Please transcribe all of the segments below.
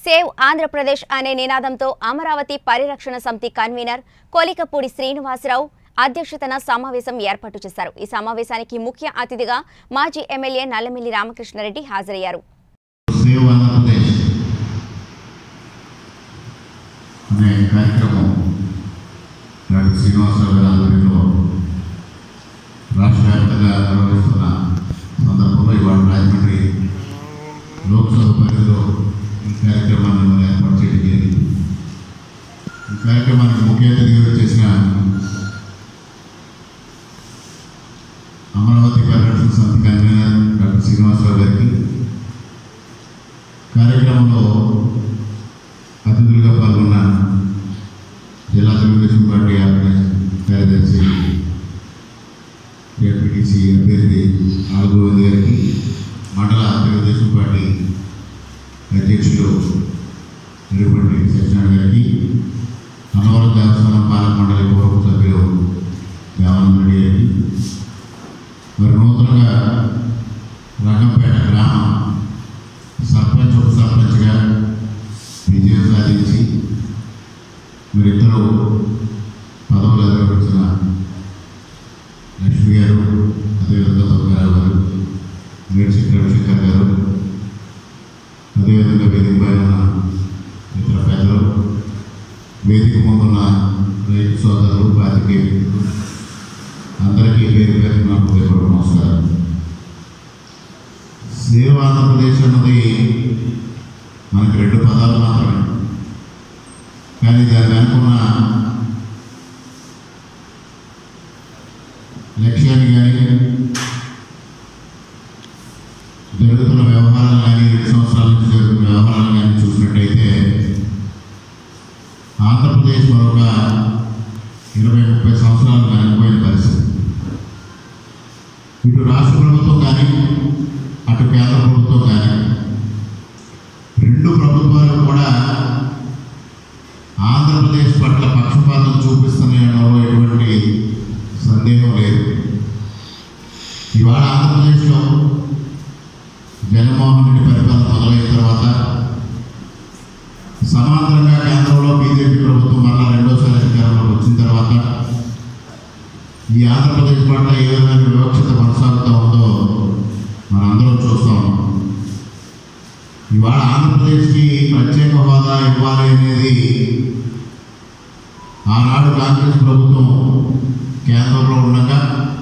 save Andhra Pradesh అనే నినాదంతో అమరావతి పరిరక్షణ సమితి కన్వీనర్ కొలికపూడి శ్రీనివాసరావు అధ్యక్షతన సమావేశం ఏర్పాటు చేశారు ఈ సమావేశానికి ముఖ్య అతిథిగా మాజీ ఎమ్మెల్యే నల్లమిల్లి రామకృష్ణారెడ్డి హాజరయ్యారు సేవ్ ఆంధ్రప్రదేశ్ అనే కార్యక్రమం డాక్టర్ శ్రీనివాసరావు గారి ఆధ్వర్యంలో రాష్ట్ర వ్యాప్తంగా నిర్వహిస్తున్న సందర్భంలో ఇవాళ రాజమండ్రి లోక్సభ పరిధిలో ఈ కార్యక్రమాన్ని మనం ఏర్పాటు చేయడం జరిగింది ఈ కార్యక్రమానికి ముఖ్య అతిథిగా చేసిన అమరావతి పరిరక్షణ సమితి కన్వీనర్ డాక్టర్ శ్రీనివాసరావు గారికి కార్యక్రమంలో అతిథులుగా పాల్గొన్న జిల్లా తెలుగుదేశం పార్టీ ఆర్గనైజ్ కార్యదర్శి ఏపీటీసీ అభ్యర్థి ఆల్గోవింద్ గారికి మండల తెలుగుదేశం పార్టీ అధ్యక్షులు నిరుపండి సత్యనారాయణ గారికి అనవరం దేవస్థానం పాలక మండలి పూర్వ సభ్యులు దేవానంద రెడ్డి గారికి మరి నూతనంగా రంగంపేట గ్రామం సర్పంచ్ ఉప సర్పంచ్గా విజయం సాధించి మీరిద్దరూ పదవులు ఎదుర్కొంటున్న లక్ష్మి గారు అదేవిధంగా సౌకర్యాలు గారు మేడ్చి రవిశంకర్ గారు అదేవిధంగా వేదిక పైన ఉన్న ఇతర పెద్దలు వేదిక ముందున్న రైతు సోదరులు పాతికేయులు అందరికీ పేరు పేరు నాకు హృదయపూర్వక నమస్కారం సేవ ఆంధ్రప్రదేశ్ అన్నది మనకి రెండు పదాలు మాత్రమే కానీ దాని వెనుకున్న లక్ష్యాన్ని కానీ జరుగుతున్న వ్యవహారాలు కానీ రెండు సంవత్సరాల నుంచి జరుగుతున్న వ్యవహారాలు కానీ చూసినట్టయితే ఆంధ్రప్రదేశ్ మరొక ఇరవై ముప్పై సంవత్సరాలు వెనకపోయిన పరిస్థితి ఇటు రాష్ట్ర ప్రభుత్వం కానీ అటు కేంద్ర ప్రభుత్వం కానీ రెండు ప్రభుత్వాలు కూడా ఆంధ్రప్రదేశ్ పట్ల పక్షపాతం చూపిస్తున్నాయనలో ఎటువంటి సందేహం లేదు ఇవాళ ఆంధ్రప్రదేశ్లో జగన్మోహన్ రెడ్డి పరిపాలన మొదలైన తర్వాత సమాంతరంగా కేంద్రంలో బీజేపీ ప్రభుత్వం మళ్ళా రెండోసారి అధికారంలోకి వచ్చిన తర్వాత ఈ ఆంధ్రప్రదేశ్ పట్ల ఏ విధమైన వివక్షత కొనసాగుతూ ఉందో మనందరం చూస్తూ ఉన్నాం ఇవాళ ఆంధ్రప్రదేశ్కి ప్రత్యేక హోదా ఇవ్వాలి అనేది ఆనాడు కాంగ్రెస్ ప్రభుత్వం కేంద్రంలో ఉండగా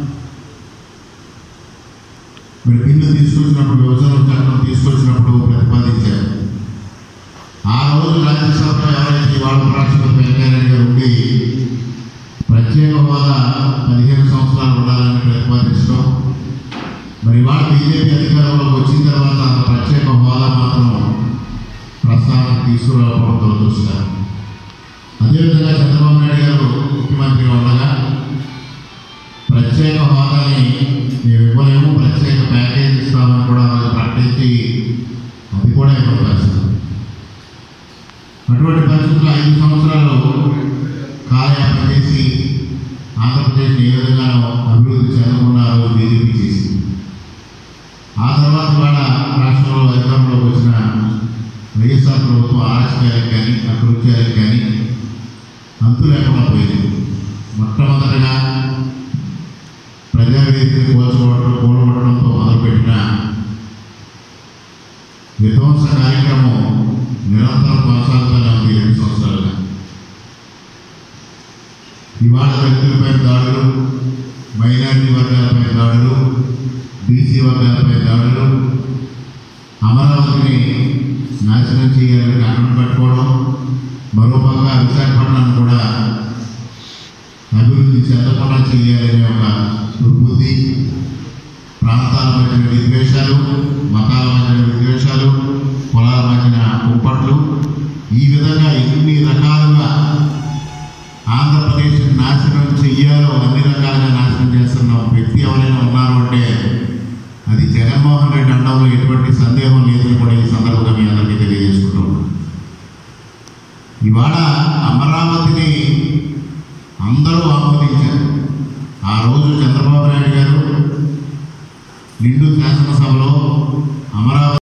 మీరు బిల్లు తీసుకొచ్చినప్పుడు విభజన చట్టం తీసుకొచ్చినప్పుడు ప్రతిపాదించారు ఆ రోజు రాజ్యసభలో ఎవరైతే ఇవాళ ఉపరాష్ట్రపతి వెంకయ్యనాయుడు గారు ఉండి ప్రత్యేక హోదా పదిహేను సంవత్సరాలు ఉండాలని ప్రతిపాదించడం మరి ఇవాళ బీజేపీ అధికారంలోకి వచ్చిన తర్వాత అంత ప్రత్యేక హోదా మాత్రం ప్రస్తావన తీసుకురావడం దురదృష్టం అదేవిధంగా చంద్రబాబు నాయుడు గారు ముఖ్యమంత్రిగా ఉండగా ప్రత్యేక హోదాని మేము ఇవ్వలేము ప్రత్యేక ప్యాకేజ్ ఇస్తామని కూడా వాళ్ళు ప్రకటించి అది కూడా ఇప్పుడు పరిస్థితి అటువంటి పరిస్థితుల్లో ఐదు సంవత్సరాలు కాలయాపన చేసి ఆంధ్రప్రదేశ్ ఏ విధంగానో అభివృద్ధి చెందకున్నారు బీజేపీ చేసింది ఆ తర్వాత వాళ్ళ రాష్ట్రంలో అధికారంలోకి వచ్చిన వైఎస్ఆర్ ప్రభుత్వం ఆరాచకాలకు కానీ అకృత్యాలకు కానీ అంతు లేకుండా పోయింది మొట్టమొదటగా ప్రజావేదికని కూల్చోవడం కూలగొట్టడంతో మొదలుపెట్టిన విధ్వంస కార్యక్రమం నిరంతరం కొనసాగుతూనే ఉంది ఈ రెండు సంవత్సరాలుగా ఇవాళ వ్యక్తులపై దాడులు మైనారిటీ వర్గాలపై దాడులు బీసీ వర్గాలపై దాడులు అమరావతిని నాశనం చేయాలని కంకణం పెట్టుకోవడం మరోపక్క విశాఖపట్నాన్ని కూడా అభివృద్ధి చెందకుండా చేయాలనే ఒక దుర్బుద్ధి ప్రాంతాల మధ్యన విద్వేషాలు మతాల మధ్యన విద్వేషాలు కులాల మధ్యన కుంపట్లు ఈ విధంగా ఎన్ని రకాలుగా ఆంధ్రప్రదేశ్ నాశనం చెయ్యాలో అన్ని రకాలుగా నాశనం చేస్తున్న వ్యక్తి ఎవరైనా ఉన్నారు అంటే అది జగన్మోహన్ రెడ్డి అండంలో ఎటువంటి సందేహం లేదని కూడా ఈ సందర్భంగా మీ అందరికీ తెలియజేసుకుంటున్నాను ఇవాళ అమరావతిని అందరూ ఆమోదించారు ఆ రోజు చంద్రబాబు నాయుడు గారు నిండు శాసనసభలో అమరావతి